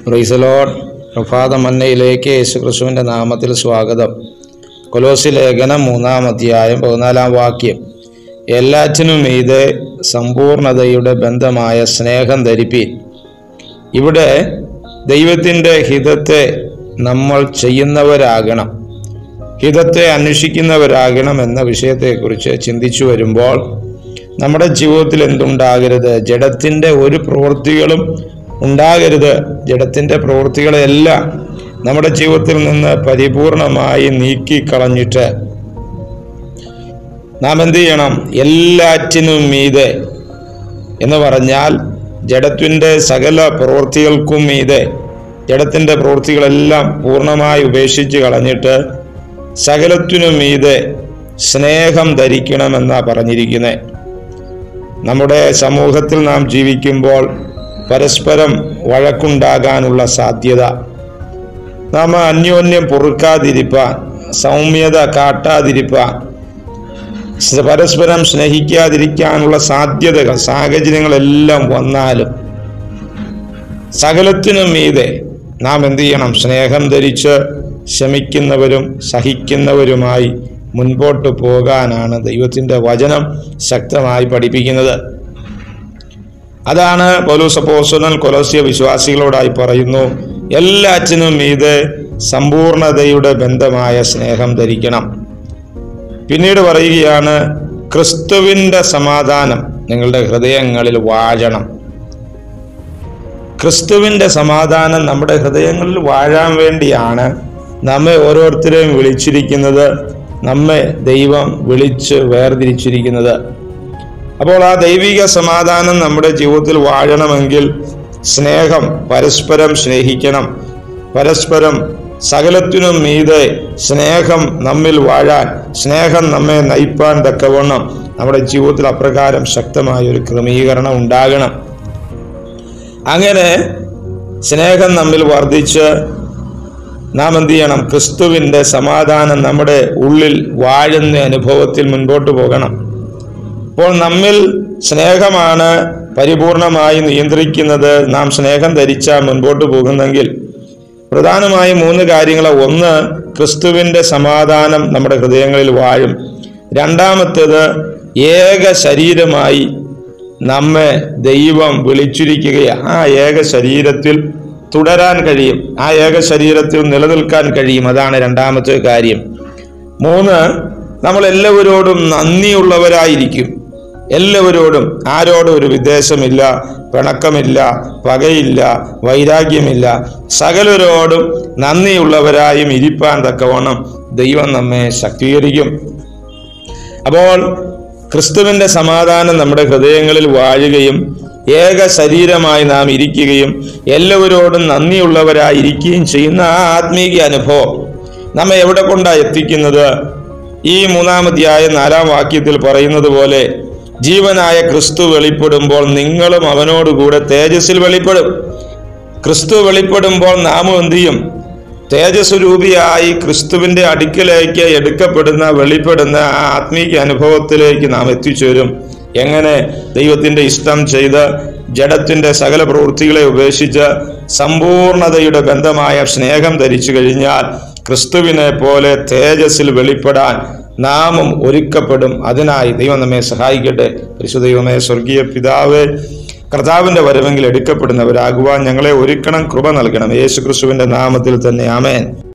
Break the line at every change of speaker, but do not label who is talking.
പ്രൈസലോഡ് പ്രഭാത മന്നയിലേക്ക് യേശുക്രിസ്തുവിൻ്റെ നാമത്തിൽ സ്വാഗതം കൊലോസി ലേഖനം മൂന്നാം അധ്യായം പതിനാലാം വാക്യം എല്ലാറ്റിനും മീതെ സമ്പൂർണതയുടെ ബന്ധമായ സ്നേഹം ധരിപ്പീൻ ഇവിടെ ദൈവത്തിൻ്റെ ഹിതത്തെ നമ്മൾ ചെയ്യുന്നവരാകണം ഹിതത്തെ അന്വേഷിക്കുന്നവരാകണം എന്ന വിഷയത്തെക്കുറിച്ച് ചിന്തിച്ചു വരുമ്പോൾ നമ്മുടെ ജീവിതത്തിൽ എന്തുണ്ടാകരുത് ജഡത്തിൻ്റെ ഒരു പ്രവൃത്തികളും ഉണ്ടാകരുത് ജഡത്തിൻ്റെ പ്രവൃത്തികളെല്ലാം നമ്മുടെ ജീവിതത്തിൽ നിന്ന് പരിപൂർണമായി നീക്കിക്കളഞ്ഞിട്ട് നാം എന്ത് ചെയ്യണം എല്ലാറ്റിനും മീതെ എന്ന് പറഞ്ഞാൽ ജഡത്തിൻ്റെ സകല പ്രവൃത്തികൾക്കും മീതെ ജഡത്തിൻ്റെ പ്രവൃത്തികളെല്ലാം പൂർണ്ണമായി ഉപേക്ഷിച്ച് കളഞ്ഞിട്ട് സകലത്തിനും മീതെ സ്നേഹം ധരിക്കണമെന്നാണ് പറഞ്ഞിരിക്കുന്നത് നമ്മുടെ സമൂഹത്തിൽ നാം ജീവിക്കുമ്പോൾ പരസ്പരം വഴക്കുണ്ടാകാനുള്ള സാധ്യത നാം അന്യോന്യം പൊറുക്കാതിരിപ്പാൻ സൗമ്യത കാട്ടാതിരിപ്പാൻ സ് പരസ്പരം സ്നേഹിക്കാതിരിക്കാനുള്ള സാധ്യതകൾ സാഹചര്യങ്ങളെല്ലാം വന്നാലും സകലത്തിനും മീതെ നാം എന്ത് ചെയ്യണം സ്നേഹം ധരിച്ച് ശമിക്കുന്നവരും സഹിക്കുന്നവരുമായി മുൻപോട്ട് പോകാനാണ് ദൈവത്തിൻ്റെ വചനം ശക്തമായി പഠിപ്പിക്കുന്നത് അതാണ് പൗലോസപ്പോസനൽ കൊലോസിയ വിശ്വാസികളോടായി പറയുന്നു എല്ലാറ്റിനും മീതെ സമ്പൂർണതയുടെ ബന്ധമായ സ്നേഹം ധരിക്കണം പിന്നീട് പറയുകയാണ് ക്രിസ്തുവിൻ്റെ സമാധാനം നിങ്ങളുടെ ഹൃദയങ്ങളിൽ വാഴണം ക്രിസ്തുവിൻ്റെ സമാധാനം നമ്മുടെ ഹൃദയങ്ങളിൽ വാഴാൻ വേണ്ടിയാണ് നമ്മെ ഓരോരുത്തരെയും വിളിച്ചിരിക്കുന്നത് നമ്മെ ദൈവം വിളിച്ച് വേർതിരിച്ചിരിക്കുന്നത് അപ്പോൾ ആ ദൈവിക സമാധാനം നമ്മുടെ ജീവിതത്തിൽ വാഴണമെങ്കിൽ സ്നേഹം പരസ്പരം സ്നേഹിക്കണം പരസ്പരം സകലത്തിനും മീതെ സ്നേഹം നമ്മിൽ വാഴാൻ സ്നേഹം നമ്മെ നയിപ്പാൻ തക്കവണ്ണം നമ്മുടെ ജീവിതത്തിൽ അപ്രകാരം ശക്തമായ ഒരു ക്രമീകരണം ഉണ്ടാകണം അങ്ങനെ സ്നേഹം നമ്മിൽ വർദ്ധിച്ച് നാം എന്ത് ചെയ്യണം ക്രിസ്തുവിൻ്റെ സമാധാനം നമ്മുടെ ഉള്ളിൽ വാഴുന്ന അനുഭവത്തിൽ മുൻപോട്ട് പോകണം അപ്പോൾ നമ്മിൽ സ്നേഹമാണ് പരിപൂർണമായി നിയന്ത്രിക്കുന്നത് നാം സ്നേഹം ധരിച്ചാൽ മുൻപോട്ട് പോകുന്നെങ്കിൽ പ്രധാനമായും മൂന്ന് കാര്യങ്ങൾ ഒന്ന് ക്രിസ്തുവിൻ്റെ സമാധാനം നമ്മുടെ ഹൃദയങ്ങളിൽ വാഴും രണ്ടാമത്തേത് ഏക ശരീരമായി നമ്മെ ദൈവം വിളിച്ചിരിക്കുകയാണ് ആ ഏക ശരീരത്തിൽ തുടരാൻ കഴിയും ആ ഏക ശരീരത്തിൽ നിലനിൽക്കാൻ കഴിയും അതാണ് രണ്ടാമത്തെ കാര്യം മൂന്ന് നമ്മൾ എല്ലാവരോടും നന്ദിയുള്ളവരായിരിക്കും എല്ലാവരോടും ആരോടും ഒരു വിദ്വേഷമില്ല പിണക്കമില്ല പകയില്ല വൈരാഗ്യമില്ല സകലരോടും നന്ദിയുള്ളവരായും ഇരിപ്പാൻ തക്കവണ്ണം ദൈവം നമ്മെ ശക്തീകരിക്കും അപ്പോൾ ക്രിസ്തുവിൻ്റെ സമാധാനം നമ്മുടെ ഹൃദയങ്ങളിൽ വാഴുകയും ഏക ശരീരമായി നാം ഇരിക്കുകയും എല്ലാവരോടും നന്ദിയുള്ളവരായിരിക്കുകയും ചെയ്യുന്ന ആ ആത്മീയ അനുഭവം നമ്മെ എവിടെ കൊണ്ടാണ് എത്തിക്കുന്നത് ഈ മൂന്നാമധ്യായ നാലാം വാക്യത്തിൽ പറയുന്നത് പോലെ ജീവനായ ക്രിസ്തു വെളിപ്പെടുമ്പോൾ നിങ്ങളും അവനോടുകൂടെ തേജസ്സിൽ വെളിപ്പെടും ക്രിസ്തു വെളിപ്പെടുമ്പോൾ നാമും എന്ത് ചെയ്യും തേജസ്വരൂപിയായി ക്രിസ്തുവിൻ്റെ അടുക്കിലേക്ക് എടുക്കപ്പെടുന്ന വെളിപ്പെടുന്ന ആ ആത്മീയ അനുഭവത്തിലേക്ക് നാം എത്തിച്ചേരും എങ്ങനെ ദൈവത്തിൻ്റെ ഇഷ്ടം ചെയ്ത് ജഡത്തിൻ്റെ സകല പ്രവൃത്തികളെ ഉപേക്ഷിച്ച് സമ്പൂർണതയുടെ ബന്ധമായ സ്നേഹം ധരിച്ചു കഴിഞ്ഞാൽ ക്രിസ്തുവിനെ പോലെ തേജസ്സിൽ വെളിപ്പെടാൻ നാമും ഒരുക്കപ്പെടും അതിനായി ദൈവം നമ്മെ സഹായിക്കട്ടെ പരിശുദ്ധ ദൈവമേ സ്വർഗീയ പിതാവ് കർത്താവിന്റെ വരവെങ്കിൽ എടുക്കപ്പെടുന്നവരാകുവാൻ ഞങ്ങളെ ഒരുക്കണം കൃപ നൽകണം യേശു ക്രിസ്തുവിന്റെ നാമത്തിൽ തന്നെ ആമേൻ